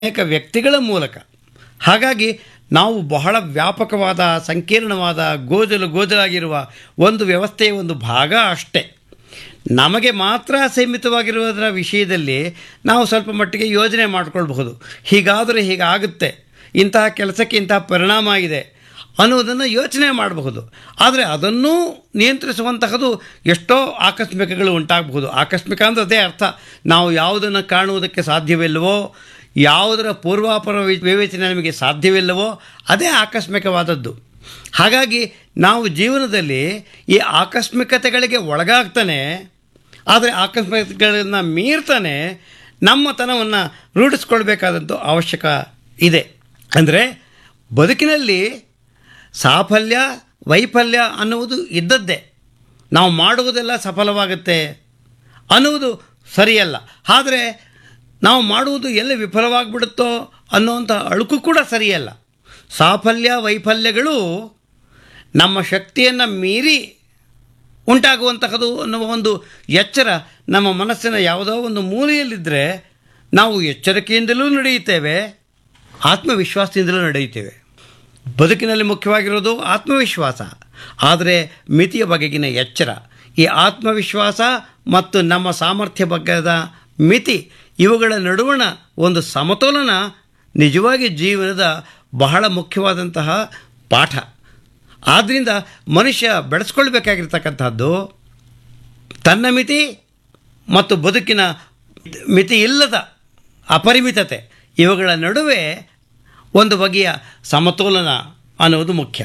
ಅನೇಕ ವ್ಯಕ್ತಿಗಳ ಮೂಲಕ ಹಾಗಾಗಿ ನಾವು ಬಹಳ ವ್ಯಾಪಕವಾದ ಸಂಕೀರ್ಣವಾದ ಗೋಜಲು ಗೋಜಲಾಗಿರುವ ಒಂದು ವ್ಯವಸ್ಥೆಯ ಒಂದು ಭಾಗ ಅಷ್ಟೇ ನಮಗೆ ಮಾತ್ರ ಸೀಮಿತವಾಗಿರುವುದರ ವಿಷಯದಲ್ಲಿ ನಾವು ಸ್ವಲ್ಪ ಮಟ್ಟಿಗೆ ಯೋಜನೆ ಮಾಡಿಕೊಳ್ಬಹುದು ಹೀಗಾದರೆ ಹೀಗಾಗುತ್ತೆ ಇಂತಹ ಕೆಲಸಕ್ಕೆ ಇಂತಹ ಪರಿಣಾಮ ಇದೆ ಅನ್ನೋದನ್ನು ಯೋಚನೆ ಮಾಡಬಹುದು ಆದರೆ ಅದನ್ನೂ ನಿಯಂತ್ರಿಸುವಂತಹದ್ದು ಎಷ್ಟೋ ಆಕಸ್ಮಿಕಗಳು ಉಂಟಾಗಬಹುದು ಆಕಸ್ಮಿಕ ಅಂದರೆ ಅದೇ ಅರ್ಥ ನಾವು ಯಾವುದನ್ನು ಕಾಣುವುದಕ್ಕೆ ಸಾಧ್ಯವಿಲ್ಲವೋ ಯಾವುದರ ಪೂರ್ವಾಪರ ವಿ- ವಿವೇಚನೆ ನಮಗೆ ಸಾಧ್ಯವಿಲ್ಲವೋ ಅದೇ ಆಕಸ್ಮಿಕವಾದದ್ದು ಹಾಗಾಗಿ ನಾವು ಜೀವನದಲ್ಲಿ ಈ ಆಕಸ್ಮಿಕತೆಗಳಿಗೆ ಒಳಗಾಗ್ತಾನೆ ಆದರೆ ಆಕಸ್ಮಿಕತೆಗಳನ್ನು ಮೀರ್ತಾನೆ ನಮ್ಮತನವನ್ನು ರೂಢಿಸ್ಕೊಳ್ಬೇಕಾದಂಥ ಅವಶ್ಯಕ ಇದೆ ಅಂದರೆ ಬದುಕಿನಲ್ಲಿ ಸಾಫಲ್ಯ ವೈಫಲ್ಯ ಅನ್ನುವುದು ಇದ್ದದ್ದೇ ನಾವು ಮಾಡುವುದೆಲ್ಲ ಸಫಲವಾಗುತ್ತೆ ಅನ್ನುವುದು ಸರಿಯಲ್ಲ ಆದರೆ ನಾವು ಮಾಡುವುದು ಎಲ್ಲಿ ವಿಫಲವಾಗಿಬಿಡುತ್ತೋ ಅನ್ನುವಂಥ ಅಳುಕು ಕೂಡ ಸರಿಯಲ್ಲ ಸಾಫಲ್ಯ ವೈಫಲ್ಯಗಳು ನಮ್ಮ ಶಕ್ತಿಯನ್ನು ಮೀರಿ ಉಂಟಾಗುವಂತಹದ್ದು ಅನ್ನುವ ಒಂದು ಎಚ್ಚರ ನಮ್ಮ ಮನಸ್ಸಿನ ಯಾವುದೋ ಒಂದು ಮೂಲೆಯಲ್ಲಿದ್ದರೆ ನಾವು ಎಚ್ಚರಿಕೆಯಿಂದಲೂ ನಡೆಯುತ್ತೇವೆ ಆತ್ಮವಿಶ್ವಾಸದಿಂದಲೂ ನಡೆಯುತ್ತೇವೆ ಬದುಕಿನಲ್ಲಿ ಮುಖ್ಯವಾಗಿರೋದು ಆತ್ಮವಿಶ್ವಾಸ ಆದರೆ ಮಿತಿಯ ಬಗೆಗಿನ ಎಚ್ಚರ ಈ ಆತ್ಮವಿಶ್ವಾಸ ಮತ್ತು ನಮ್ಮ ಸಾಮರ್ಥ್ಯ ಬಗ್ಗದ ಮಿತಿ ಇವುಗಳ ನಡುವಣ ಒಂದು ಸಮತೋಲನ ನಿಜವಾಗಿ ಜೀವನದ ಬಹಳ ಮುಖ್ಯವಾದಂತಹ ಪಾಠ ಆದ್ದರಿಂದ ಮನುಷ್ಯ ಬೆಳೆಸ್ಕೊಳ್ಬೇಕಾಗಿರ್ತಕ್ಕಂಥದ್ದು ತನ್ನ ಮಿತಿ ಮತ್ತು ಬದುಕಿನ ಮಿತಿ ಇಲ್ಲದ ಅಪರಿಮಿತತೆ ಇವುಗಳ ನಡುವೆ ಒಂದು ಬಗೆಯ ಸಮತೋಲನ ಅನ್ನುವುದು ಮುಖ್ಯ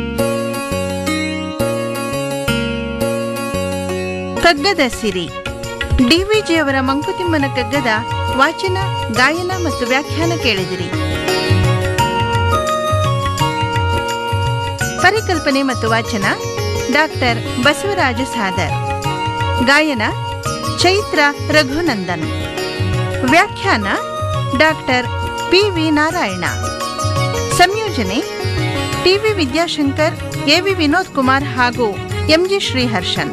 ಕಗ್ಗದ ಸಿರಿ ಡಿವಿಜಿಯವರ ಮಂಕುತಿಮ್ಮನ ಕಗ್ಗದ ವಾಚನ ಗಾಯನ ಮತ್ತು ವ್ಯಾಖ್ಯಾನ ಕೇಳಿದಿರಿ ಪರಿಕಲ್ಪನೆ ಮತ್ತು ವಾಚನ ಡಾಕ್ಟರ್ ಬಸವರಾಜ ಸಾದರ್ ಗಾಯನ ಚೈತ್ರ ರಘುನಂದನ್ ವ್ಯಾಖ್ಯಾನ ಡಾಕ್ಟರ್ ಪಿ ವಿ ನಾರಾಯಣ ಸಂಯೋಜನೆ ಟಿವಿ ವಿದ್ಯಾಶಂಕರ್ ಎವಿ ವಿನೋದ್ ಕುಮಾರ್ ಹಾಗೂ ಎಂಜಿ ಶ್ರೀಹರ್ಷನ್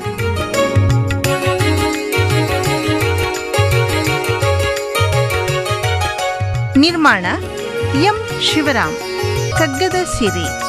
ನಿರ್ಮಾಣ ಎಂ ಶಿವರಾಮ್ ಕಗ್ಗದ ಸಿರಿ